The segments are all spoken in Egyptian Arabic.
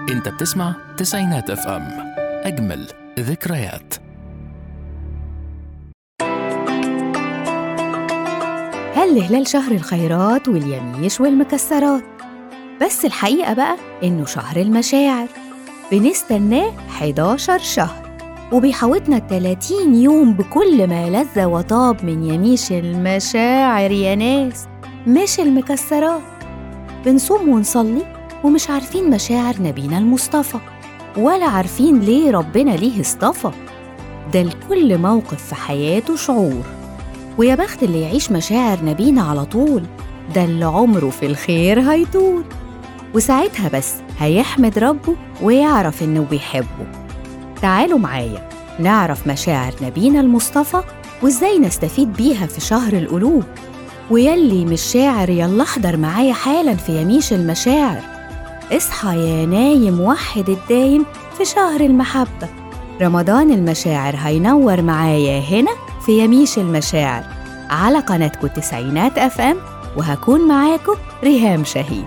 انت بتسمع تسعينات اف ام اجمل ذكريات هل هلال شهر الخيرات واليميش والمكسرات بس الحقيقة بقى إنه شهر المشاعر بنستناه 11 شهر وبيحوطنا 30 يوم بكل ما لذ وطاب من يميش المشاعر يا ناس مش المكسرات بنصوم ونصلي ومش عارفين مشاعر نبينا المصطفى ولا عارفين ليه ربنا ليه اصطفى ده لكل موقف في حياته شعور ويا بخت اللي يعيش مشاعر نبينا على طول ده اللي عمره في الخير هيطول وساعتها بس هيحمد ربه ويعرف إنه بيحبه تعالوا معايا نعرف مشاعر نبينا المصطفى وإزاي نستفيد بيها في شهر القلوب ويلي مش شاعر يلا احضر معايا حالا في يميش المشاعر اصحى يا نايم وحد الدايم في شهر المحبة رمضان المشاعر هينور معايا هنا في يميش المشاعر على قناتكم تسعينات اف ام وهكون معاكم ريهام شاهين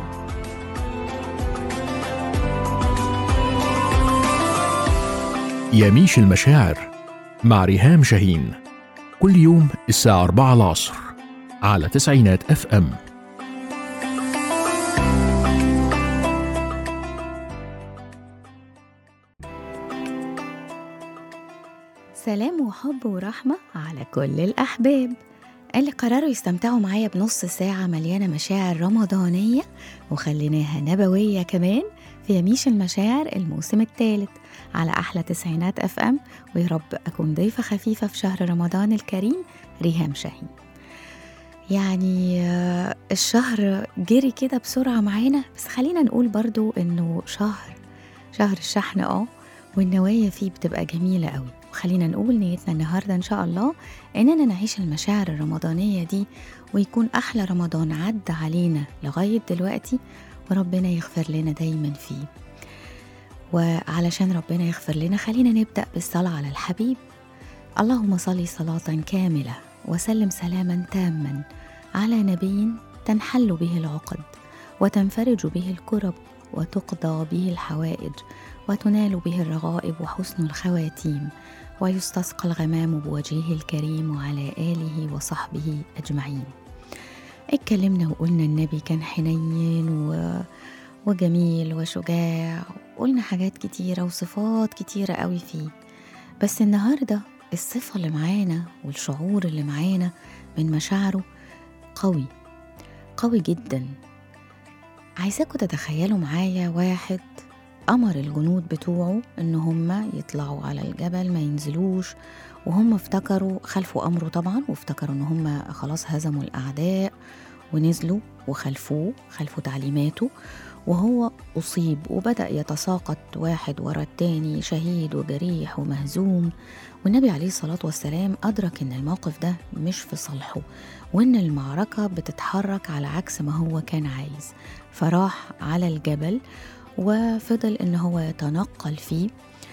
يميش المشاعر مع ريهام شاهين كل يوم الساعة 4 العصر على تسعينات اف ام سلام وحب ورحمة على كل الأحباب اللي قرروا يستمتعوا معايا بنص ساعة مليانة مشاعر رمضانية وخليناها نبوية كمان في يميش المشاعر الموسم الثالث على أحلى تسعينات أف أم ويا رب أكون ضيفة خفيفة في شهر رمضان الكريم ريهام شاهين يعني آه، الشهر جري كده بسرعة معانا بس خلينا نقول برضو إنه شهر شهر الشحن اه والنوايا فيه بتبقى جميلة قوي وخلينا نقول نيتنا النهاردة إن شاء الله إننا نعيش المشاعر الرمضانية دي ويكون أحلى رمضان عدى علينا لغاية دلوقتي وربنا يغفر لنا دايما فيه وعلشان ربنا يغفر لنا خلينا نبدأ بالصلاة على الحبيب اللهم صل صلاة كاملة وسلم سلاما تاما على نبي تنحل به العقد وتنفرج به الكرب وتقضى به الحوائج وتنال به الرغائب وحسن الخواتيم ويستسقى الغمام بوجهه الكريم وعلى آله وصحبه أجمعين اتكلمنا وقلنا النبي كان حنين و... وجميل وشجاع وقلنا حاجات كتيرة وصفات كتيرة قوي فيه بس النهاردة الصفة اللي معانا والشعور اللي معانا من مشاعره قوي قوي جدا عايزاكم تتخيلوا معايا واحد أمر الجنود بتوعه إن هم يطلعوا على الجبل ما ينزلوش وهم افتكروا خلفوا أمره طبعا وافتكروا إن هم خلاص هزموا الأعداء ونزلوا وخلفوه خلفوا تعليماته وهو أصيب وبدأ يتساقط واحد ورا التاني شهيد وجريح ومهزوم والنبي عليه الصلاة والسلام أدرك إن الموقف ده مش في صالحه وإن المعركة بتتحرك على عكس ما هو كان عايز فراح على الجبل وفضل إن هو يتنقل فيه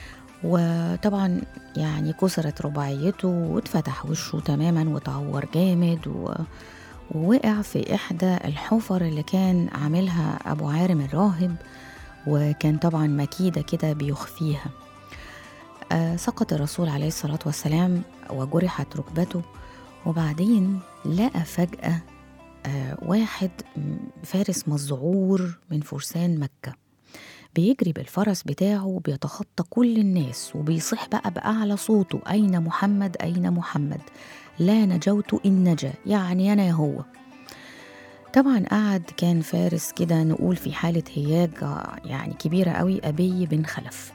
وطبعا يعني كسرت رباعيته واتفتح وشه تماما وتعور جامد و... ووقع في إحدى الحفر اللي كان عاملها أبو عارم الراهب وكان طبعا مكيدة كده بيخفيها آه سقط الرسول عليه الصلاة والسلام وجرحت ركبته وبعدين لقى فجأة آه واحد فارس مذعور من فرسان مكة بيجري بالفرس بتاعه وبيتخطى كل الناس وبيصيح بقى بأعلى صوته أين محمد أين محمد لا نجوت إن نجا يعني أنا هو طبعا قعد كان فارس كده نقول في حالة هياج يعني كبيرة قوي أبي بن خلف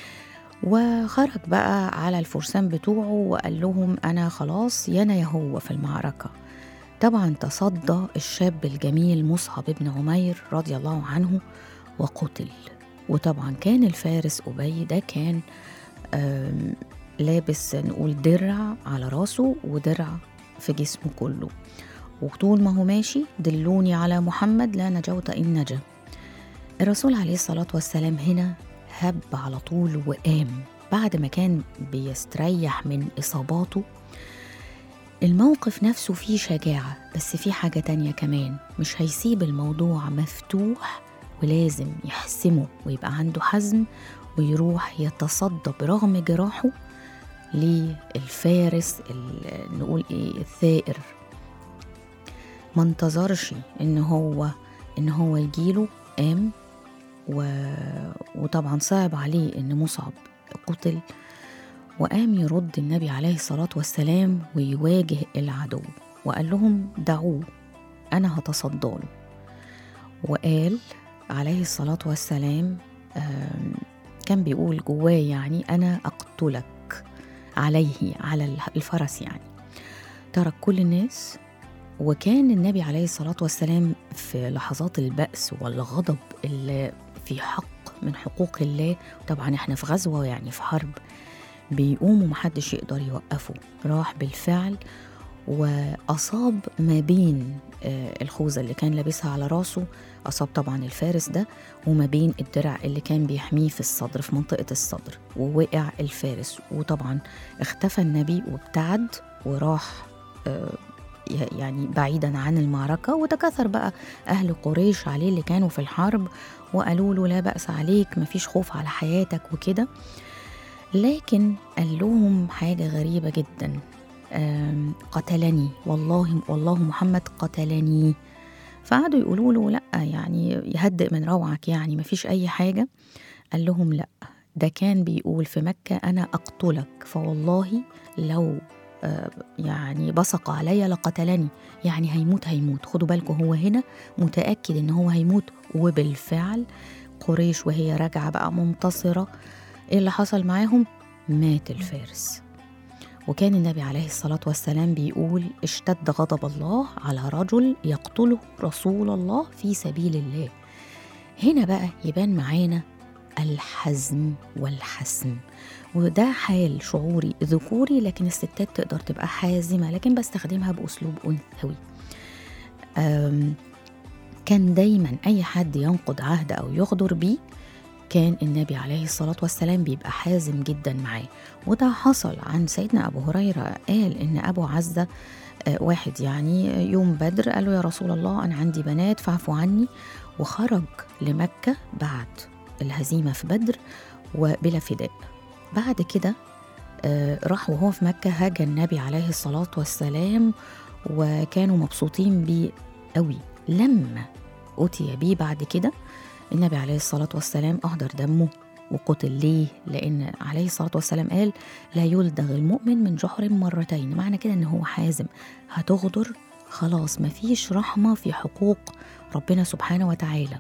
وخرج بقى على الفرسان بتوعه وقال لهم أنا خلاص يانا يا هو في المعركة طبعا تصدى الشاب الجميل مصعب بن عمير رضي الله عنه وقتل وطبعا كان الفارس أبي ده كان لابس نقول درع على راسه ودرع في جسمه كله وطول ما هو ماشي دلوني على محمد لا نجوت إن نجا الرسول عليه الصلاة والسلام هنا هب على طول وقام بعد ما كان بيستريح من إصاباته الموقف نفسه فيه شجاعة بس فيه حاجة تانية كمان مش هيسيب الموضوع مفتوح ولازم يحسمه ويبقى عنده حزم ويروح يتصدى برغم جراحه للفارس ال- نقول ايه الثائر ما انتظرش ان هو ان هو يجيله قام و... وطبعا صعب عليه ان مصعب قتل وقام يرد النبي عليه الصلاة والسلام ويواجه العدو وقال لهم دعوه أنا هتصدى له وقال عليه الصلاة والسلام آم، كان بيقول جواه يعني أنا أقتلك عليه على الفرس يعني ترك كل الناس وكان النبي عليه الصلاة والسلام في لحظات البأس والغضب اللي في حق من حقوق الله طبعا احنا في غزوة يعني في حرب بيقوم ومحدش يقدر يوقفه راح بالفعل وأصاب ما بين آه، الخوذة اللي كان لابسها على راسه أصاب طبعا الفارس ده وما بين الدرع اللي كان بيحميه في الصدر في منطقة الصدر ووقع الفارس وطبعا اختفى النبي وابتعد وراح آه، ي- يعني بعيدا عن المعركة وتكاثر بقى أهل قريش عليه اللي كانوا في الحرب وقالوا له لا بأس عليك مفيش خوف على حياتك وكده لكن قال لهم حاجة غريبة جدا آم، قتلني والله والله محمد قتلني فقعدوا يقولوا له لا يعني يهدئ من روعك يعني مفيش أي حاجة قال لهم لا ده كان بيقول في مكة أنا أقتلك فوالله لو آه، يعني بصق عليا لقتلني يعني هيموت هيموت خدوا بالكم هو هنا متأكد إن هو هيموت وبالفعل قريش وهي راجعة بقى منتصرة إيه اللي حصل معاهم مات الفارس وكان النبي عليه الصلاة والسلام بيقول اشتد غضب الله على رجل يقتله رسول الله في سبيل الله هنا بقى يبان معانا الحزم والحسم وده حال شعوري ذكوري لكن الستات تقدر تبقى حازمة لكن بستخدمها بأسلوب أنثوي أم، كان دايما أي حد ينقض عهد أو يغدر بيه كان النبي عليه الصلاة والسلام بيبقى حازم جدا معاه وده حصل عن سيدنا أبو هريرة قال إن أبو عزة آه، واحد يعني يوم بدر قال له يا رسول الله أنا عندي بنات فاعفوا عني وخرج لمكة بعد الهزيمة في بدر وبلا فداء بعد كده آه، راح وهو في مكة هاجى النبي عليه الصلاة والسلام وكانوا مبسوطين بيه قوي لما أتي بيه بعد كده النبي عليه الصلاة والسلام أهدر دمه وقتل ليه؟ لأن عليه الصلاة والسلام قال لا يلدغ المؤمن من جحر مرتين معنى كده إن هو حازم هتغدر خلاص مفيش رحمة في حقوق ربنا سبحانه وتعالى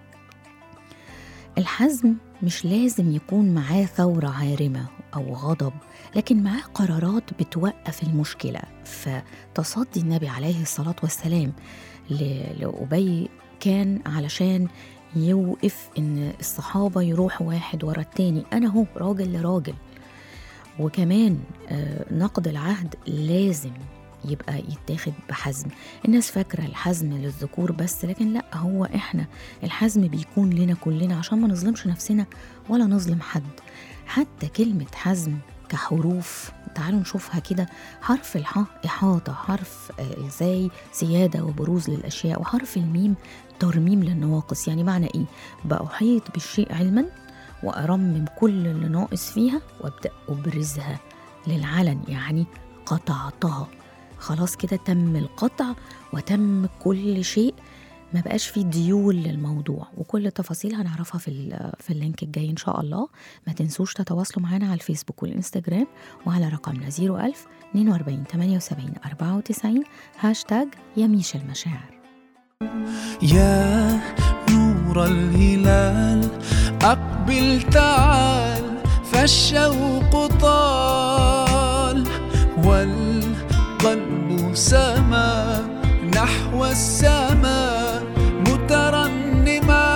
الحزم مش لازم يكون معاه ثورة عارمة أو غضب لكن معاه قرارات بتوقف المشكلة فتصدي النبي عليه الصلاة والسلام ل- لأبي كان علشان يوقف إن الصحابة يروحوا واحد ورا التاني أنا هو راجل لراجل وكمان آه، نقد العهد لازم يبقى يتاخد بحزم الناس فاكرة الحزم للذكور بس لكن لا هو احنا الحزم بيكون لنا كلنا عشان ما نظلمش نفسنا ولا نظلم حد حتى كلمة حزم كحروف تعالوا نشوفها كده حرف الحاء إحاطة حرف آه، زي زيادة وبروز للأشياء وحرف الميم ترميم للنواقص يعني معنى إيه بأحيط بالشيء علما وأرمم كل اللي ناقص فيها وأبدأ أبرزها للعلن يعني قطعتها خلاص كده تم القطع وتم كل شيء ما بقاش في ديول للموضوع وكل التفاصيل هنعرفها في ال- في اللينك الجاي ان شاء الله ما تنسوش تتواصلوا معنا على الفيسبوك والانستجرام وعلى رقمنا 01000 42 78 94 هاشتاج يميش المشاعر يا نور الهلال أقبل تعال فالشوق طال والقلب سما نحو السماء مترنما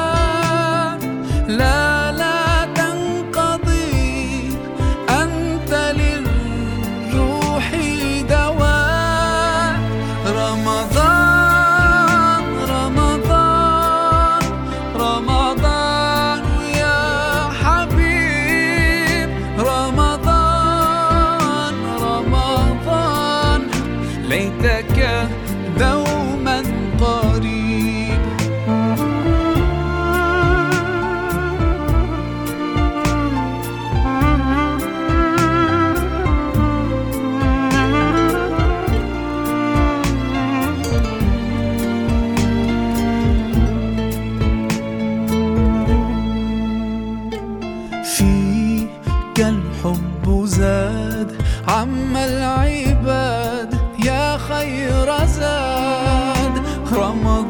لا لا تنقضي أنت للروح دواء رمضان رمضان رمضان يا حبيب رمضان رمضان ليتك دوما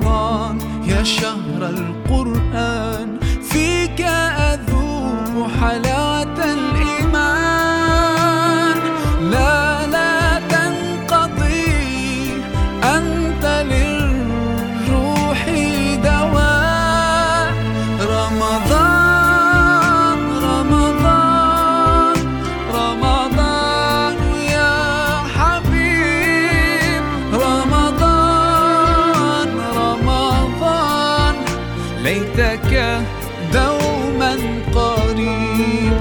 رمضان يا شهر القرآن فيك أذوق حلاوة الإيمان لا لا تنقضي أنت للروح دواء رمضان رمضان رمضان يا حبيب رمضان رمضان ليتك دوما قريب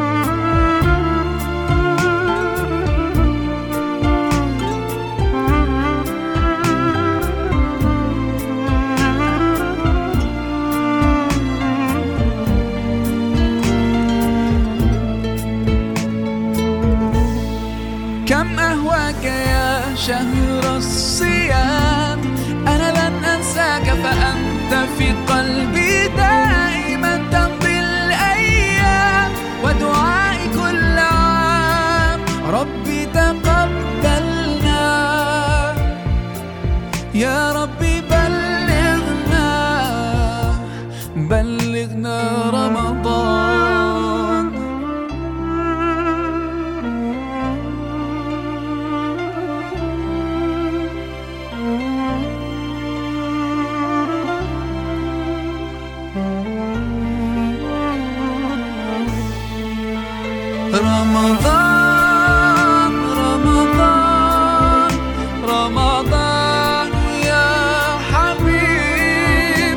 كم أهواك يا شهر الصيام أنا لن أنساك فأنت في قلبي دائما تمضي الأيام ودعائي كل عام ربي تقبلنا يا ربي بلغنا بلغنا رمضان رمضان رمضان رمضان يا حبيب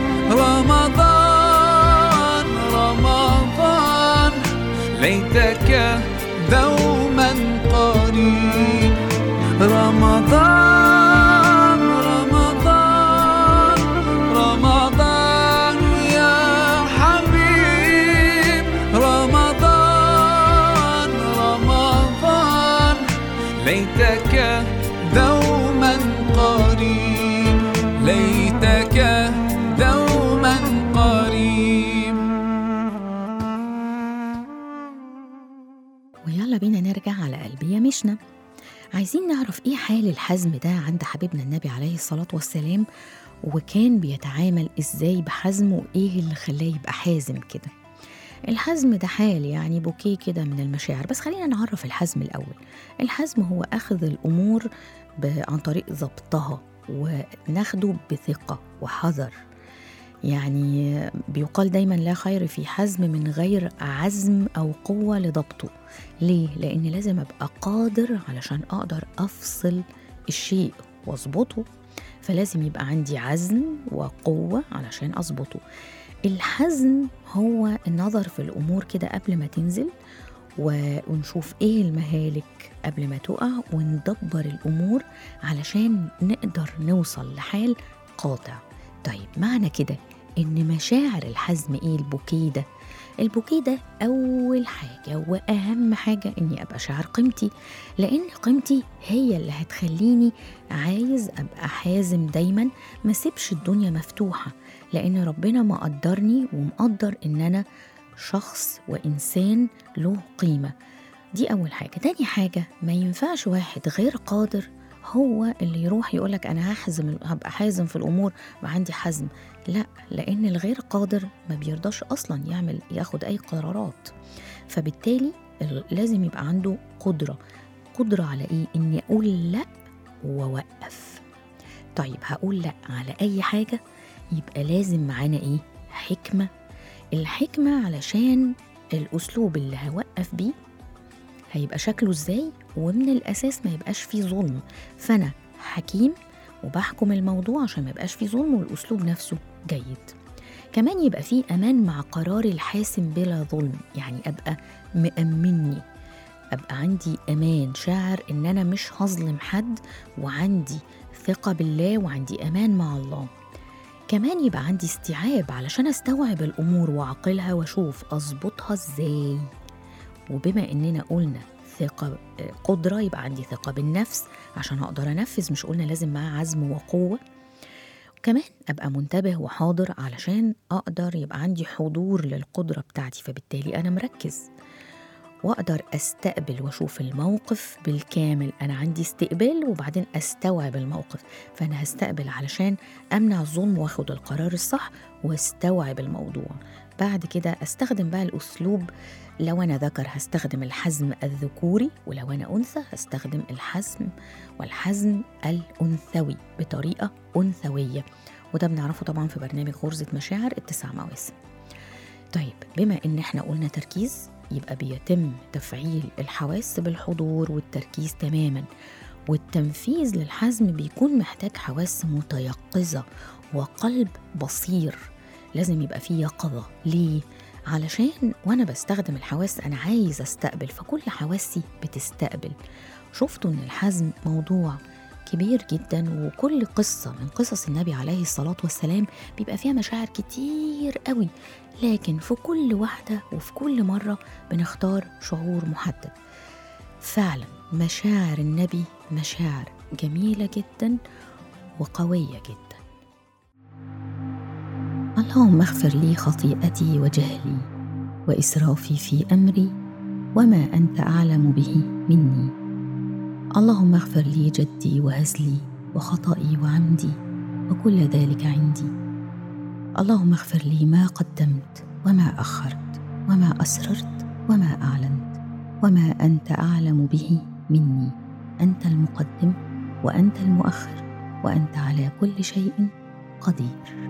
رمضان رمضان ليتك دوما قريب رمضان رمضان رمضان يا حبيب رمضان رمضان ليتك دوما قريب ليتك دوما قريب ويلا بينا نرجع على قلبي يا مشنا عايزين نعرف ايه حال الحزم ده عند حبيبنا النبي عليه الصلاة والسلام وكان بيتعامل ازاي بحزم وايه اللي خلاه يبقى حازم كده الحزم ده حال يعني بوكيه كده من المشاعر بس خلينا نعرف الحزم الأول الحزم هو أخذ الأمور ب- عن طريق ضبطها وناخده بثقة وحذر يعني بيقال دايما لا خير في حزم من غير عزم أو قوة لضبطه ليه؟ لأن لازم أبقى قادر علشان أقدر أفصل الشيء وأظبطه فلازم يبقى عندي عزم وقوة علشان أظبطه الحزم هو النظر في الأمور كده قبل ما تنزل و- ونشوف ايه المهالك قبل ما تقع وندبر الامور علشان نقدر نوصل لحال قاطع طيب معنى كده ان مشاعر الحزم ايه البوكيه ده البوكيه ده اول حاجه واهم حاجه اني ابقى شاعر قيمتي لان قيمتي هي اللي هتخليني عايز ابقى حازم دايما ما سيبش الدنيا مفتوحه لان ربنا مقدرني ومقدر ان انا شخص وإنسان له قيمة دي أول حاجة تاني حاجة ما ينفعش واحد غير قادر هو اللي يروح يقولك أنا هحزم هبقى حازم في الأمور وعندي حزم لا لأن الغير قادر ما بيرضاش أصلا يعمل ياخد أي قرارات فبالتالي ال- لازم يبقى عنده قدرة قدرة على إيه؟ إني أقول لأ وأوقف طيب هقول لأ على أي حاجة يبقى لازم معانا إيه؟ حكمة الحكمة علشان الأسلوب اللي هوقف بيه هيبقى شكله ازاي ومن الأساس ما يبقاش فيه ظلم فأنا حكيم وبحكم الموضوع عشان ما يبقاش فيه ظلم والأسلوب نفسه جيد كمان يبقى فيه أمان مع قراري الحاسم بلا ظلم يعني أبقى مأمني أبقى عندي أمان شاعر إن أنا مش هظلم حد وعندي ثقة بالله وعندي أمان مع الله كمان يبقى عندي استيعاب علشان استوعب الامور واعقلها واشوف اظبطها ازاي وبما اننا قلنا ثقة قدرة يبقى عندي ثقة بالنفس عشان أقدر أنفذ مش قلنا لازم معاه عزم وقوة كمان أبقى منتبه وحاضر علشان أقدر يبقى عندي حضور للقدرة بتاعتي فبالتالي أنا مركز واقدر استقبل واشوف الموقف بالكامل انا عندي استقبال وبعدين استوعب الموقف فانا هستقبل علشان امنع الظلم واخد القرار الصح واستوعب الموضوع بعد كده استخدم بقى الاسلوب لو انا ذكر هستخدم الحزم الذكوري ولو انا انثى هستخدم الحزم والحزم الانثوي بطريقه انثويه وده بنعرفه طبعا في برنامج غرزه مشاعر التسع مواسم طيب بما ان احنا قلنا تركيز يبقى بيتم تفعيل الحواس بالحضور والتركيز تماما والتنفيذ للحزم بيكون محتاج حواس متيقظة وقلب بصير لازم يبقى فيه يقظة ليه؟ علشان وأنا بستخدم الحواس أنا عايز أستقبل فكل حواسي بتستقبل شفتوا إن الحزم موضوع كبير جدا وكل قصة من قصص النبي عليه الصلاة والسلام بيبقى فيها مشاعر كتير قوي لكن في كل واحدة وفي كل مرة بنختار شعور محدد فعلا مشاعر النبي مشاعر جميلة جدا وقوية جدا اللهم اغفر لي خطيئتي وجهلي وإسرافي في أمري وما أنت أعلم به مني اللهم اغفر لي جدي وهزلي وخطئي وعمدي وكل ذلك عندي اللهم اغفر لي ما قدمت وما اخرت وما اسررت وما اعلنت وما انت اعلم به مني انت المقدم وانت المؤخر وانت على كل شيء قدير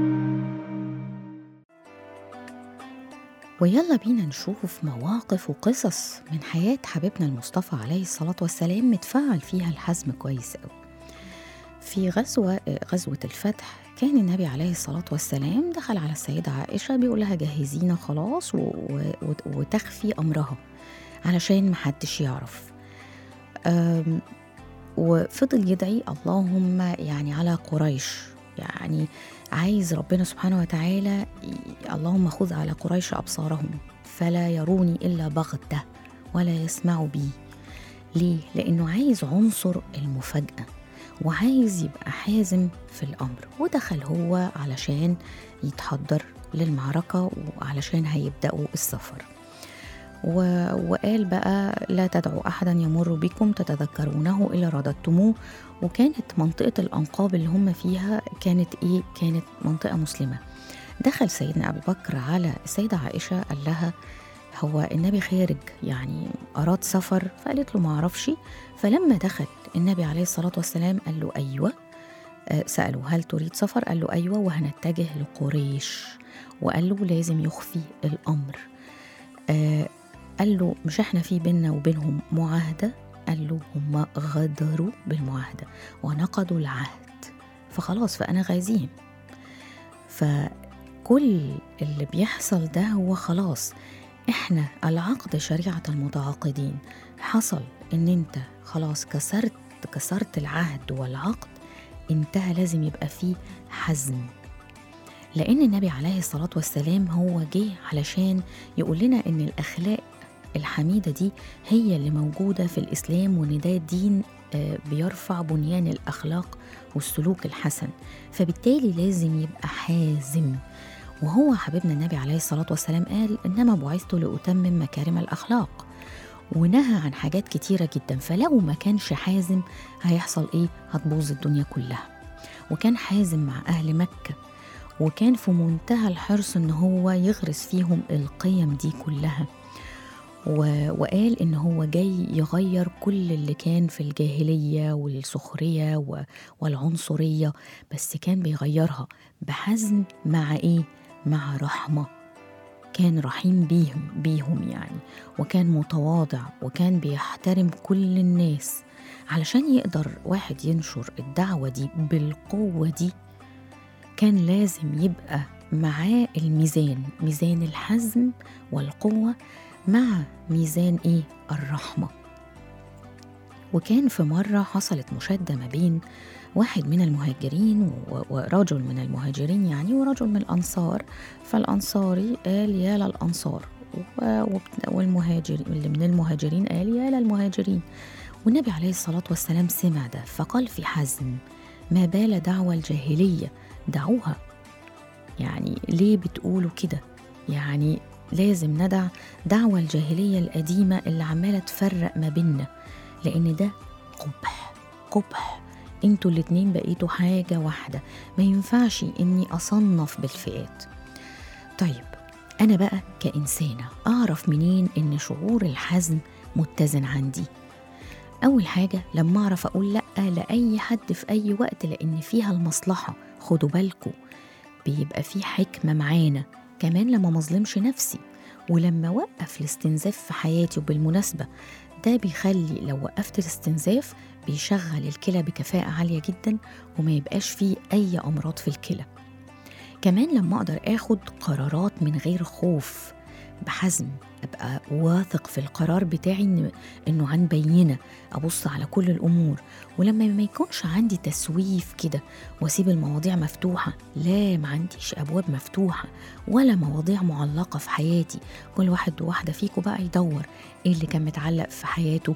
ويلا بينا نشوف مواقف وقصص من حياة حبيبنا المصطفى عليه الصلاة والسلام متفاعل فيها الحزم كويس قوي في غزوة غزوة الفتح كان النبي عليه الصلاة والسلام دخل على السيدة عائشة بيقول لها جهزينا خلاص و... و... وتخفي أمرها علشان محدش يعرف أم... وفضل يدعي اللهم يعني على قريش يعني عايز ربنا سبحانه وتعالى اللهم خذ على قريش أبصارهم فلا يروني إلا بغتة ولا يسمعوا بي ليه؟ لأنه عايز عنصر المفاجأة وعايز يبقى حازم في الأمر ودخل هو علشان يتحضر للمعركة وعلشان هيبدأوا السفر و... وقال بقى لا تدعوا أحدا يمر بكم تتذكرونه إلا رددتموه وكانت منطقة الأنقاب اللي هم فيها كانت إيه؟ كانت منطقة مسلمة دخل سيدنا أبو بكر على السيدة عائشة قال لها هو النبي خارج يعني أراد سفر فقالت له معرفش فلما دخل النبي عليه الصلاة والسلام قال له أيوة سأله هل تريد سفر؟ قال له أيوة وهنتجه لقريش وقال له لازم يخفي الأمر آه قال له مش احنا في بيننا وبينهم معاهدة قال له هم غدروا بالمعاهدة ونقضوا العهد فخلاص فأنا غازيهم فكل اللي بيحصل ده هو خلاص احنا العقد شريعة المتعاقدين حصل ان انت خلاص كسرت كسرت العهد والعقد انتهى لازم يبقى فيه حزم لأن النبي عليه الصلاة والسلام هو جه علشان يقول لنا إن الأخلاق الحميدة دي هي اللي موجودة في الإسلام وإن ده دين بيرفع بنيان الأخلاق والسلوك الحسن فبالتالي لازم يبقى حازم وهو حبيبنا النبي عليه الصلاة والسلام قال إنما بعثت لأتمم مكارم الأخلاق ونهى عن حاجات كتيرة جدا فلو ما كانش حازم هيحصل إيه هتبوظ الدنيا كلها وكان حازم مع أهل مكة وكان في منتهى الحرص ان هو يغرس فيهم القيم دي كلها و... وقال ان هو جاي يغير كل اللي كان في الجاهليه والسخريه و... والعنصريه بس كان بيغيرها بحزم مع ايه مع رحمه كان رحيم بيهم بيهم يعني وكان متواضع وكان بيحترم كل الناس علشان يقدر واحد ينشر الدعوه دي بالقوه دي كان لازم يبقى معاه الميزان ميزان الحزم والقوة مع ميزان إيه الرحمة وكان في مرة حصلت مشادة ما بين واحد من المهاجرين ورجل من المهاجرين يعني ورجل من الأنصار فالأنصاري قال يا للأنصار والمهاجر اللي من المهاجرين قال يا للمهاجرين والنبي عليه الصلاة والسلام سمع ده فقال في حزم ما بال دعوى الجاهلية دعوها يعني ليه بتقولوا كده يعني لازم ندع دعوة الجاهلية القديمة اللي عمالة تفرق ما بيننا لأن ده قبح قبح انتوا الاتنين بقيتوا حاجة واحدة ما ينفعش اني اصنف بالفئات طيب انا بقى كإنسانة اعرف منين ان شعور الحزم متزن عندي اول حاجة لما اعرف اقول لا لاي حد في اي وقت لان فيها المصلحة خدوا بالكم بيبقى في حكمة معانا كمان لما مظلمش نفسي ولما اوقف الاستنزاف في حياتي وبالمناسبة ده بيخلي لو وقفت الاستنزاف بيشغل الكلى بكفاءة عالية جدا وما يبقاش فيه أي أمراض في الكلى كمان لما أقدر آخد قرارات من غير خوف بحزم أبقى واثق في القرار بتاعي إن إنه عن بينة أبص على كل الأمور ولما ما يكونش عندي تسويف كده وأسيب المواضيع مفتوحة لا ما عنديش أبواب مفتوحة ولا مواضيع معلقة في حياتي كل واحد وواحدة فيكم بقى يدور إيه اللي كان متعلق في حياته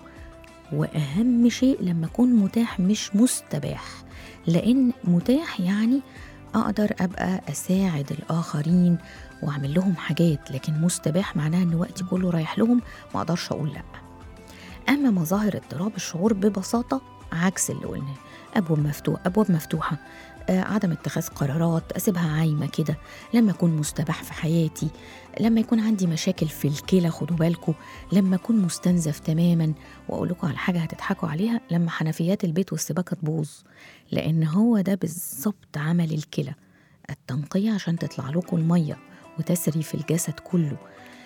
واهم شيء لما اكون متاح مش مستباح لان متاح يعني اقدر ابقى اساعد الاخرين واعمل لهم حاجات لكن مستباح معناها ان وقتي كله رايح لهم ما اقدرش اقول لا اما مظاهر اضطراب الشعور ببساطه عكس اللي قلناه ابواب مفتوح ابواب مفتوحه آه، عدم اتخاذ قرارات اسيبها عايمه كده لما اكون مستباح في حياتي لما يكون عندي مشاكل في الكلى خدوا بالكم لما اكون مستنزف تماما واقول لكم على حاجه هتضحكوا عليها لما حنفيات البيت والسباكه تبوظ لان هو ده بالظبط عمل الكلى التنقيه عشان تطلع لكم الميه وتسري في الجسد كله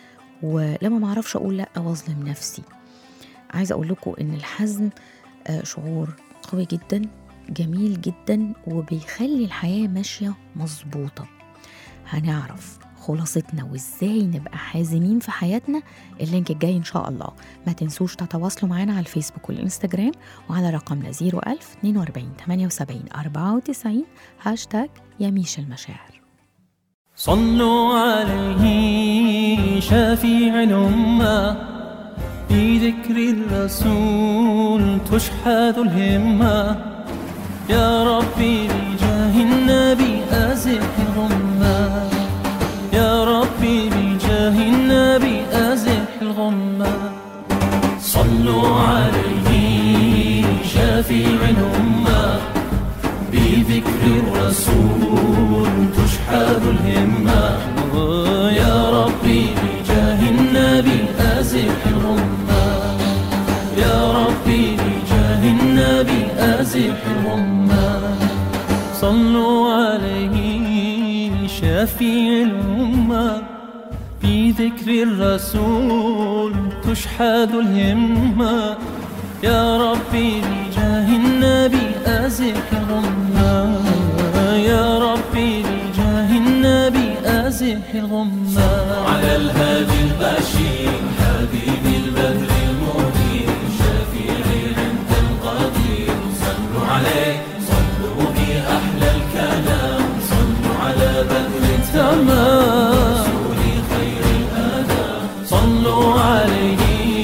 ولما ما اعرفش اقول لا واظلم نفسي عايزه اقول لكم ان الحزن آه، شعور قوي جدا جميل جدا وبيخلي الحياه ماشيه مظبوطه هنعرف خلاصتنا وازاي نبقى حازمين في حياتنا اللينك الجاي ان شاء الله ما تنسوش تتواصلوا معنا على الفيسبوك والانستجرام وعلى رقمنا 01000 42 78 94 هاشتاج يميش المشاعر صلوا عليه شافيع الأمة بذكر الرسول تشحذ الهمة يا ربي بجاه النبي أزح الغمة يا ربي بجاه النبي أزح الغمة صلوا عليه شافيع الأمة بذكر الرسول تشحذ الهمة يا ربي بجاه النبي أزح الغمة يا ربي بجاه النبي أزح الغمة صلوا عليه شافي الأمة في ذكر الرسول تشحذ الهمة يا ربي بجاه النبي أزح الغمة يا ربي بجاه النبي أزح الغمة على الهادي البشير حبيب البدر المنير شفيعي عند القدير صلوا عليه صلوا بأحلى الكلام صلوا على بدر التمام رسول خير الآدم صلوا عليه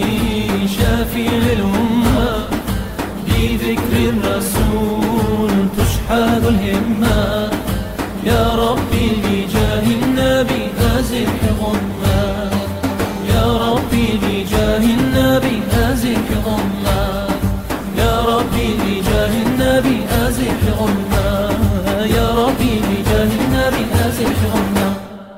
شافي الأمة بذكر الرسول تشحذ الهمة يا ربي بجاه النبي أزح غمة يا ربي بجاه النبي أزح غمة يا ربي بجاه النبي أزح غمة يا ربي بجاه النبي أزح غمة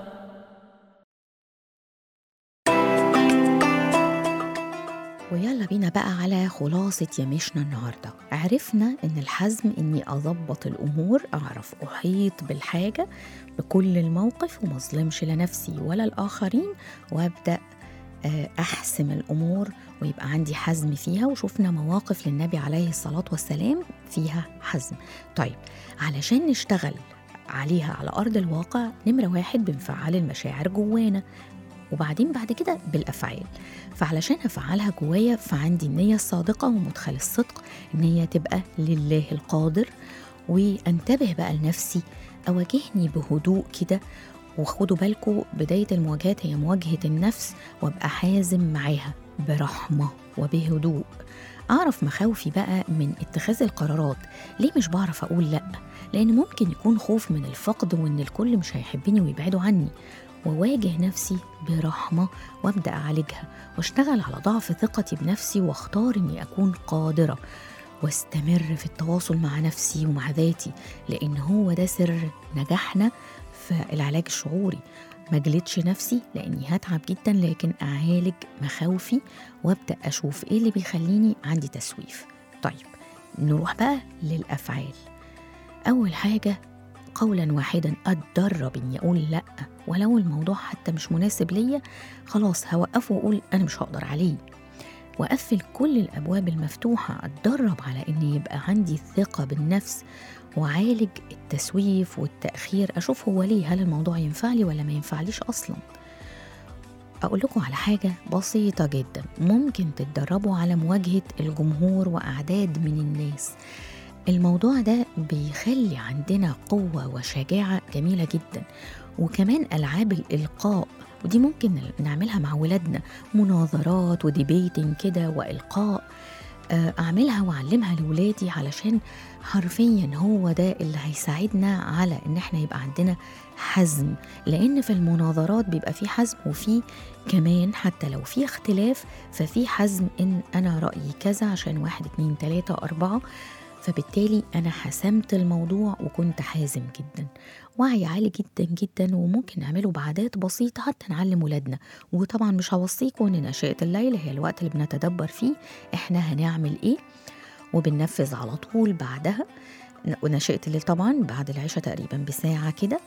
ويلا بينا بقى على خلاصة يمشنا النهاردة عرفنا إن الحزم إني أضبط الأمور أعرف أحيط بالحاجة بكل الموقف ومظلمش لنفسي ولا الآخرين وأبدأ آه، أحسم الأمور ويبقى عندي حزم فيها وشفنا مواقف للنبي عليه الصلاة والسلام فيها حزم طيب علشان نشتغل عليها على أرض الواقع نمرة واحد بنفعل المشاعر جوانا وبعدين بعد كده بالأفعال فعلشان أفعلها جوايا فعندي النية الصادقة ومدخل الصدق إن هي تبقى لله القادر وانتبه بقى لنفسي أواجهني بهدوء كده وخدوا بالكم بداية المواجهات هي مواجهة النفس وابقى حازم معاها برحمة وبهدوء أعرف مخاوفي بقى من اتخاذ القرارات ليه مش بعرف أقول لأ لأن ممكن يكون خوف من الفقد وإن الكل مش هيحبني ويبعدوا عني وواجه نفسي برحمة وابدأ أعالجها واشتغل على ضعف ثقتي بنفسي واختار إني أكون قادرة واستمر في التواصل مع نفسي ومع ذاتي لأن هو ده سر نجاحنا في العلاج الشعوري ما جلدش نفسي لاني هتعب جدا لكن اعالج مخاوفي وابدا اشوف ايه اللي بيخليني عندي تسويف طيب نروح بقى للافعال اول حاجه قولا واحدا اتدرب اني اقول لا ولو الموضوع حتى مش مناسب ليا خلاص هوقفه واقول انا مش هقدر عليه واقفل كل الابواب المفتوحه اتدرب على ان يبقى عندي ثقه بالنفس وعالج التسويف والتاخير اشوف هو ليه هل الموضوع ينفع لي ولا ما ينفعليش اصلا اقول لكم على حاجه بسيطه جدا ممكن تتدربوا على مواجهه الجمهور واعداد من الناس الموضوع ده بيخلي عندنا قوه وشجاعه جميله جدا وكمان العاب الالقاء ودي ممكن نعملها مع ولادنا مناظرات وديبيتنج كده والقاء آه، اعملها واعلمها لولادي علشان حرفيا هو ده اللي هيساعدنا على ان احنا يبقى عندنا حزم لان في المناظرات بيبقى في حزم وفي كمان حتى لو في اختلاف ففي حزم ان انا رايي كذا عشان واحد اتنين تلاته اربعه فبالتالي انا حسمت الموضوع وكنت حازم جدا وعي عالي جدا جدا وممكن نعمله بعادات بسيطه حتى نعلم ولادنا وطبعا مش هوصيكم ان نشأة الليل هي الوقت اللي بنتدبر فيه احنا هنعمل ايه وبننفذ على طول بعدها ونشأة الليل طبعا بعد العشاء تقريبا بساعة كده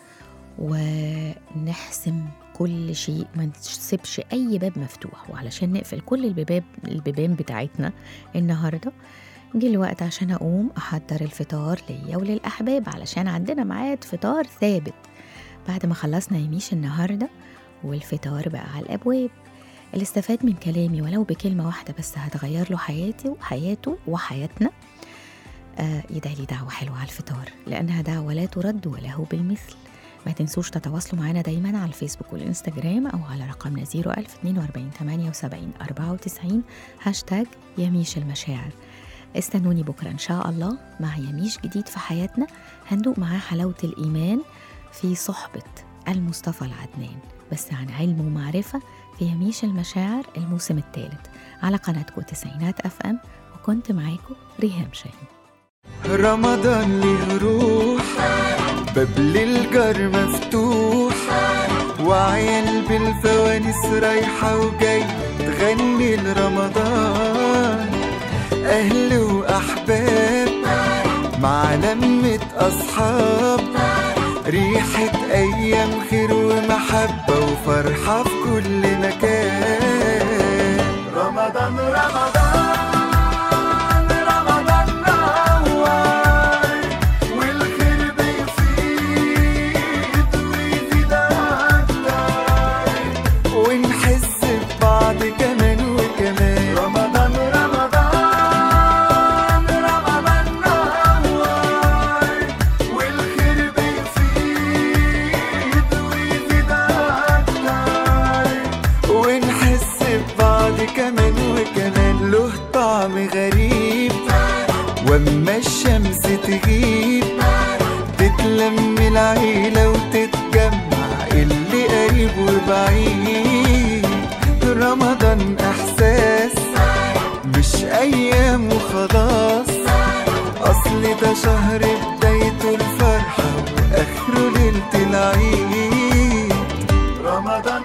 ونحسم كل شيء ما نسيبش أي باب مفتوح وعلشان نقفل كل البيبان البيبان بتاعتنا النهاردة جه الوقت عشان أقوم أحضر الفطار ليا وللأحباب علشان عندنا ميعاد فطار ثابت بعد ما خلصنا يميش النهاردة والفطار بقى على الأبواب اللي استفاد من كلامي ولو بكلمة واحدة بس هتغير له حياتي وحياته وحياتنا آه يدعي لي دعوة حلوة على الفطار لأنها دعوة لا ترد وله بالمثل ما تنسوش تتواصلوا معنا دايما على الفيسبوك والإنستجرام أو على رقمنا 01042 78 94 هاشتاج يميش المشاعر استنوني بكرة إن شاء الله مع يميش جديد في حياتنا هندوق معاه حلاوة الإيمان في صحبة المصطفى العدنان بس عن علم ومعرفة في يميش المشاعر الموسم الثالث على قناتكم تسعينات أف أم وكنت معاكم ريهام شاهين رمضان ليه روح باب للجار مفتوح وعيال بالفوانيس رايحة وجاي تغني لرمضان أهل وأحباب مع لمة أصحاب ريحة أيام خير ومحبة وفرحة في كل مكان رمضان رمضان رمضان نور والخير بيزيد ويزيد أكتر ونحس ببعض كمان وكمان رمضان رمضان رمضان نور والخير بيزيد ويزيد أكتر ونحس ببعض كمان وكمان له طعم غريب واما الشمس تغيب تتلم العيلة وتتجمع اللي قريب وبعيد رمضان احساس مش ايام وخلاص اصل ده شهر بدايته الفرحة واخره ليلة العيد رمضان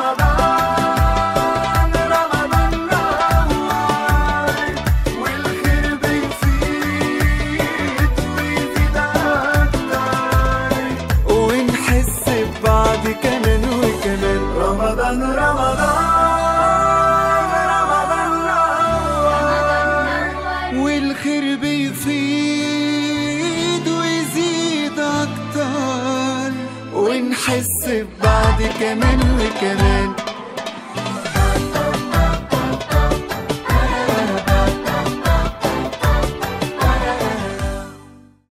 رمضان رمضان نور والخير بيزيد ويزيد أكتر ونحس ببعض كمان وكمان رمضان رمضان رمضان نور والخير بيزيد ويزيد أكتر ونحس ببعض كمان وكمان